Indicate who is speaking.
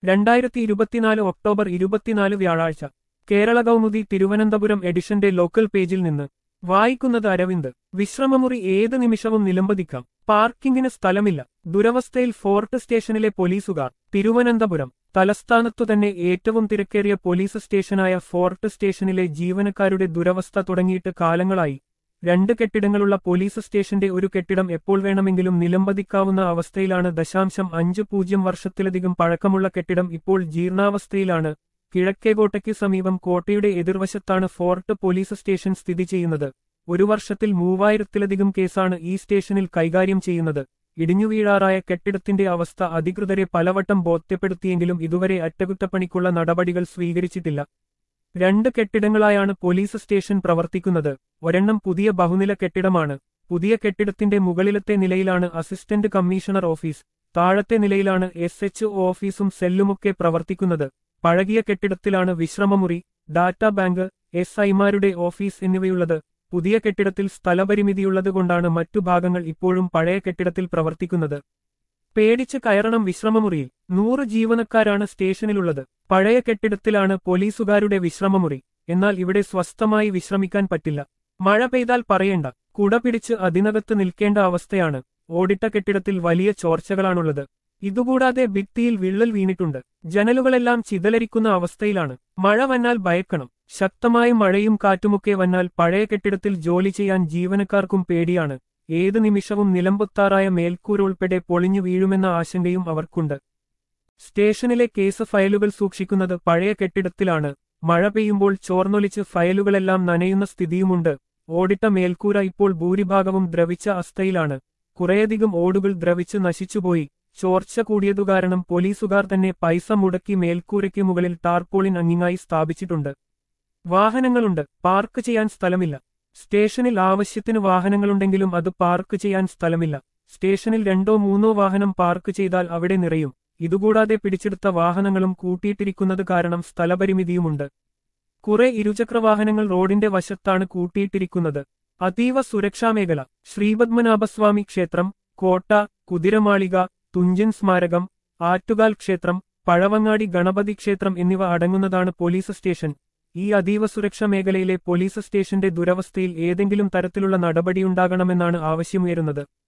Speaker 1: രണ്ടായിരത്തി ഇരുപത്തിനാല് ഒക്ടോബർ ഇരുപത്തിനാല് വ്യാഴാഴ്ച കേരള കൗമുദി തിരുവനന്തപുരം എഡിഷന്റെ ലോക്കൽ പേജിൽ നിന്ന് വായിക്കുന്നത് അരവിന്ദ് വിശ്രമമുറി ഏത് നിമിഷവും നിലംപതിക്കാം പാർക്കിങ്ങിന് സ്ഥലമില്ല ദുരവസ്ഥയിൽ ഫോർട്ട് സ്റ്റേഷനിലെ പോലീസുകാർ തിരുവനന്തപുരം തലസ്ഥാനത്തു തന്നെ ഏറ്റവും തിരക്കേറിയ പോലീസ് സ്റ്റേഷനായ ഫോർട്ട് സ്റ്റേഷനിലെ ജീവനക്കാരുടെ ദുരവസ്ഥ തുടങ്ങിയിട്ട് കാലങ്ങളായി രണ്ട് കെട്ടിടങ്ങളുള്ള പോലീസ് സ്റ്റേഷന്റെ ഒരു കെട്ടിടം എപ്പോൾ വേണമെങ്കിലും നിലംപതിക്കാവുന്ന അവസ്ഥയിലാണ് ദശാംശം അഞ്ച് പൂജ്യം വർഷത്തിലധികം പഴക്കമുള്ള കെട്ടിടം ഇപ്പോൾ ജീർണാവസ്ഥയിലാണ് കിഴക്കേകോട്ടയ്ക്ക് സമീപം കോട്ടയുടെ എതിർവശത്താണ് ഫോർട്ട് പോലീസ് സ്റ്റേഷൻ സ്ഥിതി ചെയ്യുന്നത് ഒരു വർഷത്തിൽ മൂവായിരത്തിലധികം കേസാണ് ഈ സ്റ്റേഷനിൽ കൈകാര്യം ചെയ്യുന്നത് ഇടിഞ്ഞുവീഴാറായ കെട്ടിടത്തിന്റെ അവസ്ഥ അധികൃതരെ പലവട്ടം ബോധ്യപ്പെടുത്തിയെങ്കിലും ഇതുവരെ അറ്റകുറ്റപ്പണിക്കുള്ള നടപടികൾ സ്വീകരിച്ചിട്ടില്ല രണ്ട് കെട്ടിടങ്ങളായാണ് പോലീസ് സ്റ്റേഷൻ പ്രവർത്തിക്കുന്നത് ഒരെണ്ണം പുതിയ ബഹുനില കെട്ടിടമാണ് പുതിയ കെട്ടിടത്തിന്റെ മുകളിലത്തെ നിലയിലാണ് അസിസ്റ്റന്റ് കമ്മീഷണർ ഓഫീസ് താഴത്തെ നിലയിലാണ് എസ് എച്ച് ഓഫീസും സെല്ലുമൊക്കെ പ്രവർത്തിക്കുന്നത് പഴകിയ കെട്ടിടത്തിലാണ് വിശ്രമമുറി ഡാറ്റാ ബാങ്ക് എസ് ഐമാരുടെ ഓഫീസ് എന്നിവയുള്ളത് പുതിയ കെട്ടിടത്തിൽ സ്ഥലപരിമിതിയുള്ളതുകൊണ്ടാണ് മറ്റു ഭാഗങ്ങൾ ഇപ്പോഴും പഴയ കെട്ടിടത്തിൽ പ്രവർത്തിക്കുന്നത് പേടിച്ച് കയറണം വിശ്രമമുറിയിൽ നൂറ് ജീവനക്കാരാണ് സ്റ്റേഷനിലുള്ളത് പഴയ കെട്ടിടത്തിലാണ് പോലീസുകാരുടെ വിശ്രമമുറി എന്നാൽ ഇവിടെ സ്വസ്ഥമായി വിശ്രമിക്കാൻ പറ്റില്ല മഴ പെയ്താൽ പറയേണ്ട കുട പിടിച്ച് അതിനകത്ത് നിൽക്കേണ്ട അവസ്ഥയാണ് ഓടിട്ട കെട്ടിടത്തിൽ വലിയ ചോർച്ചകളാണുള്ളത് ഇതുകൂടാതെ ഭിത്തിയിൽ വിള്ളൽ വീണിട്ടുണ്ട് ജനലുകളെല്ലാം ചിതലരിക്കുന്ന അവസ്ഥയിലാണ് മഴ വന്നാൽ ഭയക്കണം ശക്തമായ മഴയും കാറ്റുമൊക്കെ വന്നാൽ പഴയ കെട്ടിടത്തിൽ ജോലി ചെയ്യാൻ ജീവനക്കാർക്കും പേടിയാണ് ഏത് നിമിഷവും നിലമ്പൊത്താറായ മേൽക്കൂര ഉൾപ്പെടെ പൊളിഞ്ഞു വീഴുമെന്ന ആശങ്കയും അവർക്കുണ്ട് സ്റ്റേഷനിലെ കേസ് ഫയലുകൾ സൂക്ഷിക്കുന്നത് പഴയ കെട്ടിടത്തിലാണ് മഴ പെയ്യുമ്പോൾ ചോർന്നൊലിച്ച് ഫയലുകളെല്ലാം നനയുന്ന സ്ഥിതിയുമുണ്ട് ഓടിട്ട മേൽക്കൂര ഇപ്പോൾ ഭൂരിഭാഗവും ദ്രവിച്ച അവസ്ഥയിലാണ് കുറേയധികം ഓടുകൾ ദ്രവിച്ച് നശിച്ചുപോയി ചോർച്ച കൂടിയതു കാരണം പോലീസുകാർ തന്നെ പൈസ മുടക്കി മേൽക്കൂരയ്ക്ക് മുകളിൽ ടാർപോളിൻ അങ്ങിങ്ങായി സ്ഥാപിച്ചിട്ടുണ്ട് വാഹനങ്ങളുണ്ട് പാർക്ക് ചെയ്യാൻ സ്ഥലമില്ല സ്റ്റേഷനിൽ ആവശ്യത്തിന് വാഹനങ്ങളുണ്ടെങ്കിലും അത് പാർക്ക് ചെയ്യാൻ സ്ഥലമില്ല സ്റ്റേഷനിൽ രണ്ടോ മൂന്നോ വാഹനം പാർക്ക് ചെയ്താൽ അവിടെ നിറയും ഇതുകൂടാതെ പിടിച്ചെടുത്ത വാഹനങ്ങളും കൂട്ടിയിട്ടിരിക്കുന്നത് കാരണം സ്ഥലപരിമിതിയുമുണ്ട് കുറെ ഇരുചക്രവാഹനങ്ങൾ റോഡിന്റെ വശത്താണ് കൂട്ടിയിട്ടിരിക്കുന്നത് അതീവ സുരക്ഷാമേഖല ശ്രീപത്മനാഭസ്വാമി ക്ഷേത്രം കോട്ട കുതിരമാളിക തുഞ്ചൻ സ്മാരകം ആറ്റുകാൽ ക്ഷേത്രം പഴവങ്ങാടി ഗണപതി ക്ഷേത്രം എന്നിവ അടങ്ങുന്നതാണ് പോലീസ് സ്റ്റേഷൻ ഈ അതീവ സുരക്ഷാ മേഖലയിലെ പോലീസ് സ്റ്റേഷന്റെ ദുരവസ്ഥയിൽ ഏതെങ്കിലും തരത്തിലുള്ള നടപടിയുണ്ടാകണമെന്നാണ് ആവശ്യമുയരുന്നത്